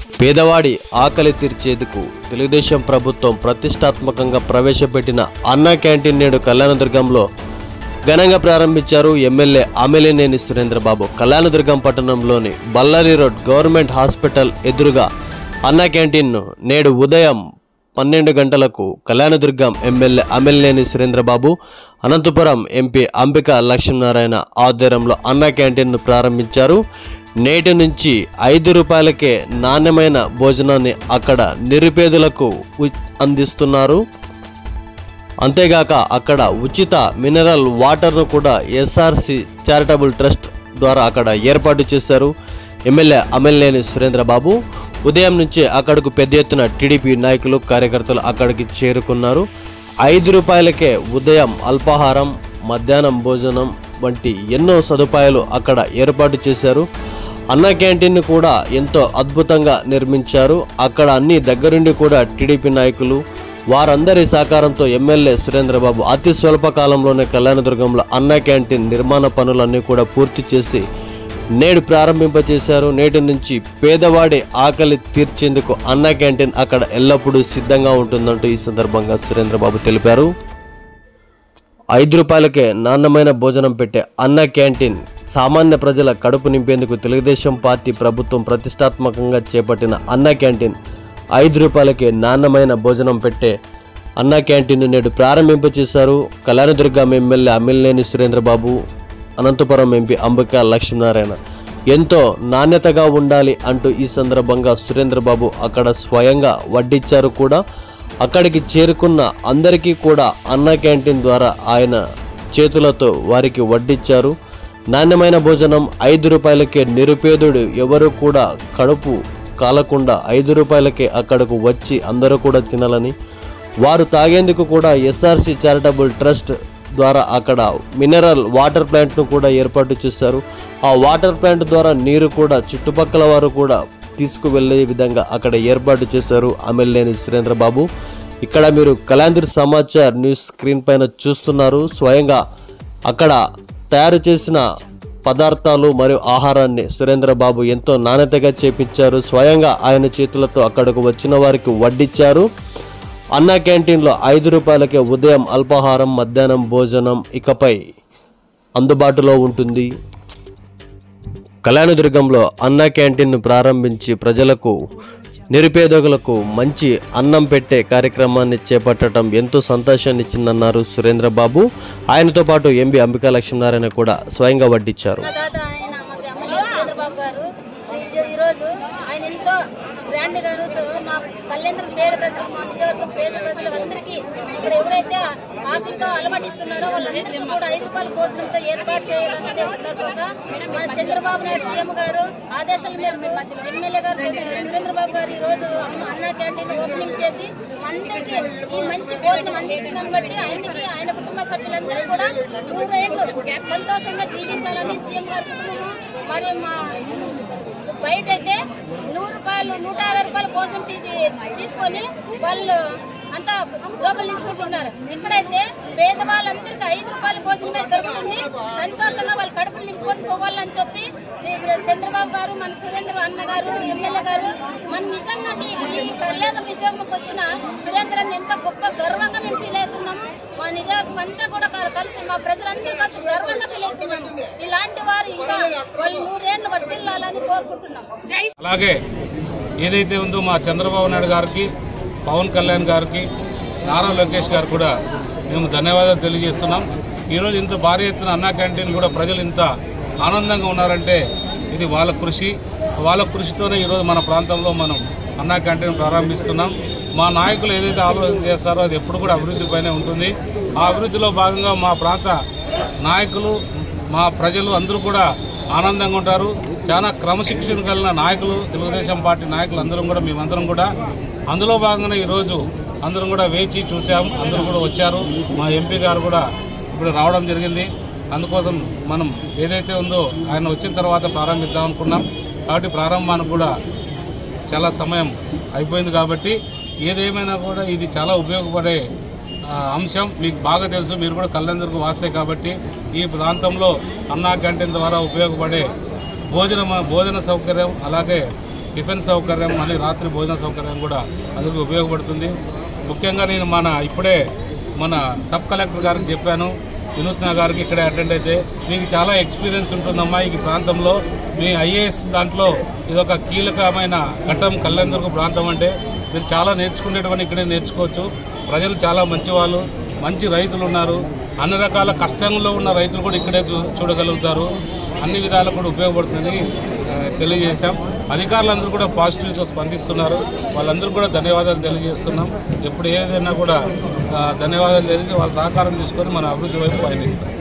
పేదవాడి ఆకలి తీర్చేందుకు తెలుగుదేశం ప్రభుత్వం ప్రతిష్టాత్మకంగా ప్రవేశపెట్టిన అన్నా క్యాంటీన్ నేడు కళ్యాణదుర్గంలో ఘనంగా ప్రారంభించారు ఎమ్మెల్యే అమిలినేని సురేంద్రబాబు కళ్యాణదుర్గం పట్టణంలోని బళ్ళారి రోడ్ గవర్నమెంట్ హాస్పిటల్ ఎదురుగా అన్నా క్యాంటీన్ను నేడు ఉదయం పన్నెండు గంటలకు కళ్యాణదుర్గం ఎమ్మెల్యే అమిలినేని సురేంద్రబాబు అనంతపురం ఎంపీ అంబిక లక్ష్మీనారాయణ ఆధ్వర్యంలో అన్నా క్యాంటీన్ను ప్రారంభించారు నేటి నుంచి ఐదు రూపాయలకే నాణ్యమైన భోజనాన్ని అక్కడ నిరుపేదలకు ఉ- అందిస్తున్నారు అంతేగాక అక్కడ ఉచిత మినరల్ వాటర్ను కూడా ఎస్ఆర్సి చారిటబుల్ ట్రస్ట్ ద్వారా అక్కడ ఏర్పాటు చేశారు ఎమ్మెల్యే అమెల్యేని సురేంద్రబాబు ఉదయం నుంచి అక్కడకు పెద్ద ఎత్తున టీడీపీ నాయకులు కార్యకర్తలు అక్కడికి చేరుకున్నారు ఐదు రూపాయలకే ఉదయం అల్పాహారం మధ్యాహ్నం భోజనం వంటి ఎన్నో సదుపాయాలు అక్కడ ఏర్పాటు చేశారు అన్న క్యాంటీన్ కూడా ఎంతో అద్భుతంగా నిర్మించారు అక్కడ అన్ని దగ్గరుండి కూడా టీడీపీ నాయకులు వారందరి సహకారంతో ఎమ్మెల్యే సురేంద్రబాబు అతి స్వల్ప కాలంలోనే కళ్యాణదుర్గంలో అన్న క్యాంటీన్ నిర్మాణ పనులన్నీ కూడా పూర్తి చేసి నేడు ప్రారంభింపచేశారు నేటి నుంచి పేదవాడి ఆకలి తీర్చేందుకు అన్న క్యాంటీన్ అక్కడ ఎల్లప్పుడూ సిద్ధంగా ఉంటుందంటూ ఈ సందర్భంగా సురేంద్రబాబు తెలిపారు ఐదు రూపాయలకే నాణ్యమైన భోజనం పెట్టే అన్న క్యాంటీన్ సామాన్య ప్రజల కడుపు నింపేందుకు తెలుగుదేశం పార్టీ ప్రభుత్వం ప్రతిష్టాత్మకంగా చేపట్టిన అన్న క్యాంటీన్ ఐదు రూపాయలకే నాణ్యమైన భోజనం పెట్టే అన్న క్యాంటీన్ను నేడు ప్రారంభింపచేశారు కళ్యాణదుర్గం ఎమ్మెల్యే అమ్మిల్నేని సురేంద్రబాబు అనంతపురం ఎంపీ అంబికా లక్ష్మీనారాయణ ఎంతో నాణ్యతగా ఉండాలి అంటూ ఈ సందర్భంగా సురేంద్రబాబు అక్కడ స్వయంగా వడ్డిచ్చారు కూడా అక్కడికి చేరుకున్న అందరికీ కూడా అన్న క్యాంటీన్ ద్వారా ఆయన చేతులతో వారికి వడ్డిచ్చారు నాణ్యమైన భోజనం ఐదు రూపాయలకే నిరుపేదుడు ఎవరు కూడా కడుపు కాలకుండా ఐదు రూపాయలకే అక్కడకు వచ్చి అందరూ కూడా తినాలని వారు తాగేందుకు కూడా ఎస్ఆర్సి చారిటబుల్ ట్రస్ట్ ద్వారా అక్కడ మినరల్ వాటర్ ప్లాంట్ను కూడా ఏర్పాటు చేశారు ఆ వాటర్ ప్లాంట్ ద్వారా నీరు కూడా చుట్టుపక్కల వారు కూడా తీసుకువెళ్ళే విధంగా అక్కడ ఏర్పాటు చేశారు అమెల్లేని సురేంద్రబాబు ఇక్కడ మీరు కలాందిర్ సమాచార్ న్యూస్ స్క్రీన్ పైన చూస్తున్నారు స్వయంగా అక్కడ తయారు చేసిన పదార్థాలు మరియు ఆహారాన్ని సురేంద్రబాబు ఎంతో నాణ్యతగా చేపించారు స్వయంగా ఆయన చేతులతో అక్కడకు వచ్చిన వారికి వడ్డిచ్చారు అన్న క్యాంటీన్లో ఐదు రూపాయలకే ఉదయం అల్పాహారం మధ్యాహ్నం భోజనం ఇకపై అందుబాటులో ఉంటుంది కళ్యాణదుర్గంలో అన్న క్యాంటీన్ను ప్రారంభించి ప్రజలకు నిరుపేదకులకు మంచి అన్నం పెట్టే కార్యక్రమాన్ని చేపట్టడం ఎంతో సంతోషాన్ని ఇచ్చిందన్నారు సురేంద్రబాబు ఆయనతో పాటు ఎంపీ అంబికా లక్ష్మీనారాయణ కూడా స్వయంగా వడ్డించారు అన్నదాత ఆయన మాకు ఎమ్మెల్యే చంద్రబాబు గారు ఈ- ఈరోజు ఆయన ఎంతో గ్రాండ్ గాను సో మా కళ్యాణ పేద ప్రజలు మా నిజవర్గం పేద ప్రజలందరికీ ఇక్కడ ఎవరైతే ఆకలితో అలమటిస్తున్నారో వాళ్ళందరికీ కూడా ఐదు రూపాయల భోజనంతో ఏర్పాటు చేయాలని అదే సందర్భంగా మన చంద్రబాబు నాయుడు సీఎం గారు ఆదేశాల మేరకు ఎమ్మెల్యే గారు సురే- సురేంద్రబాబు గారు ఈ రోజు అన్న- అన్నా క్యాంటీన్ ఓపెనింగ్ చేసి అందరికీ ఈ మంచి భోజనం అందించడాన్ని బట్టి ఆయనకి ఆయన కుటుంబ సభ్యులందరూ కూడా నూరేళ్ళు సంతోషంగా జీవించాలని సీఎం గారి కుటుంబము మరి మా బయట అయితే నూరు రూపాయలు నూట యాభై రూపాయల భోజనం తీసి తీసుకొని వాళ్ళు అంతా జోబులు నించుకుంటున్నారు ఇక్కడైతే పేదవాళ్ళందరికీ ఐదు రూపాయల భోజనమే దొరుకుతుంది సంతోషంగా వాళ్ళు కడుపులు నింపుకొని పోవాలని చెప్పి శ్రీ- శ్రీ చంద్రబాబు గారు మన సురేంద్ర అన్న గారు ఎమ్మెల్యే గారు మన నిజంగా ఈ కళ్యాణ విజయంకి వచ్చిన సురేంద్రని ఎంత గొప్ప గర్వంగా మేము ఫీల్ అవుతున్నాము మా నిజాం అంతా కూడా కల- కలిసి మా ప్రజలందరూ కలిసి గర్వంగా ఫీల్ అవుతున్నాము ఇలాంటి వారు ఇంకా వాళ్ళు నూరేళ్లు వర్తిల్లాలని కోరుకుంటున్నాము జై అలాగే ఏదైతే ఉందో మా చంద్రబాబు నాయుడు గారికి పవన్ కళ్యాణ్ గారికి నారా లోకేష్ గారు కూడా మేము ధన్యవాదాలు తెలియజేస్తున్నాం ఈరోజు ఇంత భారీ ఎత్తున అన్నా క్యాంటీన్ కూడా ప్రజలు ఇంత ఆనందంగా ఉన్నారంటే ఇది వాళ్ళ కృషి వాళ్ళ కృషితోనే ఈరోజు మన ప్రాంతంలో మనం అన్నా క్యాంటీన్ ప్రారంభిస్తున్నాం మా నాయకులు ఏదైతే ఆలోచన చేస్తారో అది ఎప్పుడు కూడా అభివృద్ధి పైనే ఉంటుంది ఆ అభివృద్ధిలో భాగంగా మా ప్రాంత నాయకులు మా ప్రజలు అందరూ కూడా ఆనందంగా ఉంటారు చాలా క్రమశిక్షణ కలిగిన నాయకులు తెలుగుదేశం పార్టీ నాయకులు అందరం కూడా మేమందరం కూడా అందులో భాగంగానే ఈరోజు అందరం కూడా వేచి చూసాం అందరూ కూడా వచ్చారు మా ఎంపీ గారు కూడా ఇప్పుడు రావడం జరిగింది అందుకోసం మనం ఏదైతే ఉందో ఆయన వచ్చిన తర్వాత ప్రారంభిద్దాం అనుకున్నాం కాబట్టి ప్రారంభానికి కూడా చాలా సమయం అయిపోయింది కాబట్టి ఏదేమైనా కూడా ఇది చాలా ఉపయోగపడే ఆ, అంశం మీకు బాగా తెలుసు మీరు కూడా కళ్యాణదుర్గ వాసే కాబట్టి ఈ ప్రాంతంలో అన్నా క్యాంటీన్ ద్వారా ఉపయోగపడే భోజన భోజన సౌకర్యం అలాగే టిఫిన్ సౌకర్యం మళ్ళీ రాత్రి భోజన సౌకర్యం కూడా అందుకు ఉపయోగపడుతుంది ముఖ్యంగా నేను మన ఇప్పుడే మన సబ్ కలెక్టర్ గారికి చెప్పాను వినూత్న గారికి ఇక్కడే అటెండ్ అయితే మీకు చాలా ఎక్స్పీరియన్స్ ఉంటుందమ్మా ఈ ప్రాంతంలో మీ ఐఏఎస్ దాంట్లో ఇదొక కీలకమైన ఘట్టం కళ్యాణదుర్గ ప్రాంతం అంటే మీరు చాలా నేర్చుకునేటువంటి ఇక్కడే నేర్చుకోవచ్చు ప్రజలు చాలా మంచివాళ్ళు మంచి రైతులు ఉన్నారు అన్ని రకాల కష్టంలో ఉన్న రైతులు కూడా ఇక్కడే చూ- చూడగలుగుతారు అన్ని విధాలు కూడా ఉపయోగపడుతుందని ఆ, తెలియజేశాం అధికారులందరూ కూడా పాజిటివ్గా స్పందిస్తున్నారు వాళ్ళందరూ కూడా ధన్యవాదాలు తెలియజేస్తున్నాం ఎప్పుడు ఏదైనా కూడా ఆ, ధన్యవాదాలు తెలియజేసి వాళ్ళ సహకారం తీసుకొని మన అభివృద్ధి వైపు పయనిస్తాం